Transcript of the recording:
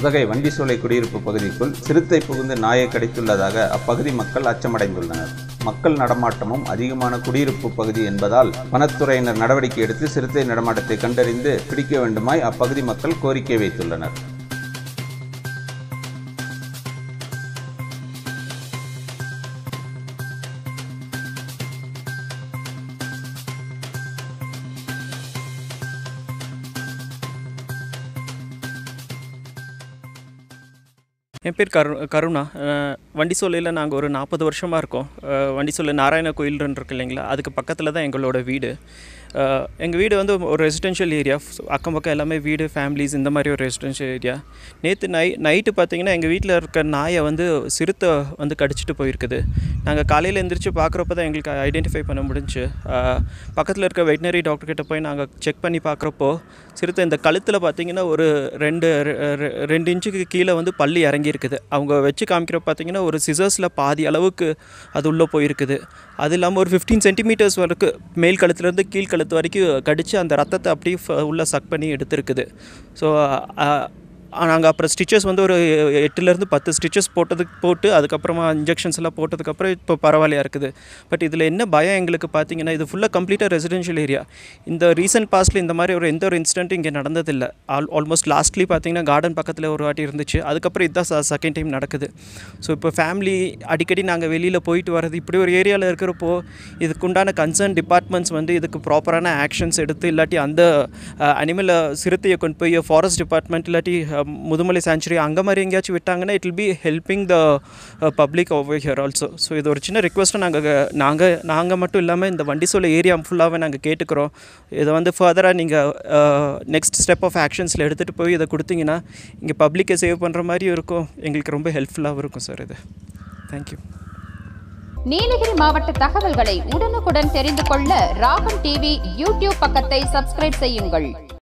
உதகை வண்டிசோலை குடியிருப்பு பகுதிக்குள் சிறுத்தை புகுந்து நாயை கடித்துள்ளதாக அப்பகுதி மக்கள் அச்சமடைந்துள்ளனர் மக்கள் நடமாட்டமும் அதிகமான குடியிருப்பு பகுதி என்பதால் வனத்துறையினர் நடவடிக்கை எடுத்து சிறுத்தை நடமாட்டத்தை கண்டறிந்து பிடிக்க வேண்டுமாய் அப்பகுதி மக்கள் கோரிக்கை வைத்துள்ளனர் என் பேர் கரு கருணா அஹ் வண்டிசோலையில் நாங்கள் ஒரு நாற்பது வருஷமாக இருக்கோம் அஹ் வண்டிசோலை நாராயண கோயில்னு இருக்கு இல்லைங்களா அதுக்கு பக்கத்தில் தான் எங்களோட வீடு எங்கள் வீடு வந்து ஒரு ரெசிடென்ஷியல் ஏரியா அக்கம் பக்கம் எல்லாமே வீடு ஃபேமிலிஸ் இந்த மாதிரி ஒரு ரெசிடென்ஷியல் ஏரியா நேற்று நை நைட்டு பார்த்தீங்கன்னா எங்கள் வீட்டில் இருக்க நாயை வந்து சிறுத்தை வந்து கடிச்சிட்டு போயிருக்குது நாங்கள் காலையில் எந்திரிச்சு பார்க்குறப்ப தான் எங்களுக்கு ஐடென்டிஃபை பண்ண முடிஞ்சுச்சு பக்கத்தில் இருக்க வெட்டினரி டாக்டர் கிட்ட போய் நாங்கள் செக் பண்ணி பார்க்குறப்போ சிறுத்தை இந்த கழுத்தில் பார்த்தீங்கன்னா ஒரு ரெண்டு ரெ- ரெ- ரெண்டு இன்ச்சுக்கு கீழே வந்து பல்லு இறங்கி இருக்குது அவங்க வச்சு காமிக்கிறப்ப பார்த்தீங்கன்னா ஒரு சிசர்ஸில் பாதி அளவுக்கு அது உள்ளே போயிருக்குது அது இல்லாமல் ஒரு ஃபிஃப்டீன் சென்டிமீட்டர்ஸ் வரைக்கும் மேல் கழுத்துலேருந்து கீழ் கழுத்து வரைக்கும் கடித்து அந்த ரத்தத்தை அப்படியே ஃப- உள்ள சக் பண்ணி எடுத்திருக்குது ஸோ நாங்கள் அப்புறம் ஸ்டிச்சஸ் வந்து ஒரு எட்டுலேருந்து பத்து ஸ்டிச்சஸ் போட்டதுக்கு போட்டு அதுக்கப்புறமா இன்ஜெக்ஷன்ஸ் எல்லாம் போட்டதுக்கப்புறம் இப்போ பரவாயில்லையா இருக்குது பட் இதில் என்ன பயம் எங்களுக்கு பார்த்தீங்கன்னா இது ஃபுல்லாக கம்ப்ளீட்டாக ரெசிடென்ஷியல் ஏரியா இந்த ரீசெண்ட் பாஸ்ட்டில் இந்த மாதிரி ஒரு எந்த ஒரு இன்சிடென்ட்டும் இங்கே நடந்ததில்லை ஆல் ஆல்மோஸ்ட் லாஸ்ட்லி பார்த்தீங்கன்னா கார்டன் பக்கத்தில் ஒரு வாட்டி இருந்துச்சு அதுக்கப்புறம் இதுதான் செகண்ட் டைம் நடக்குது ஸோ இப்போ ஃபேமிலி அடிக்கடி நாங்கள் வெளியில் போயிட்டு வர்றது இப்படி ஒரு ஏரியாவில் இருக்கிறப்போ இதுக்குண்டான கன்சர்ன் டிபார்ட்மெண்ட்ஸ் வந்து இதுக்கு ப்ராப்பரான ஆக்ஷன்ஸ் எடுத்து இல்லாட்டி அந்த அனிமலை சிறுத்தையை கொண்டு போய் ஃபாரஸ்ட் டிபார்ட்மெண்ட் இல்லாட்டி அஹ், முதுமலை சாங்சுரி அங்கே மாதிரி எங்கேயாச்சும் விட்டாங்கன்னா it will be helping the public over here also so இது ஒரு சின்ன ரிக்வஸ்ட்டை நாங்கள் நாங்கள் நாங்கள் மட்டும் இல்லாமல் இந்த வண்டிசோல ஏரியா ஃபுல்லாகவே நாங்கள் கேட்டுக்கிறோம் இதை வந்து ஃபர்தராக நீங்கள் நெக்ஸ்ட் ஸ்டெப் ஆஃப் ஆக்ஷன்ஸில் எடுத்துகிட்டு போய் இதை கொடுத்தீங்கன்னா இங்கே பப்ளிக்கை சேவ் பண்ணுற மாதிரியும் இருக்கும் எங்களுக்கு ரொம்ப ஹெல்ப்ஃபுல்லாகவும் இருக்கும் சார் இது தேங்க்யூ நீலகிரி மாவட்ட தகவல்களை உடனுக்குடன் தெரிந்து கொள்ள ராகம் டிவி யூடியூப் பக்கத்தை சப்ஸ்கிரைப் செய்யுங்கள்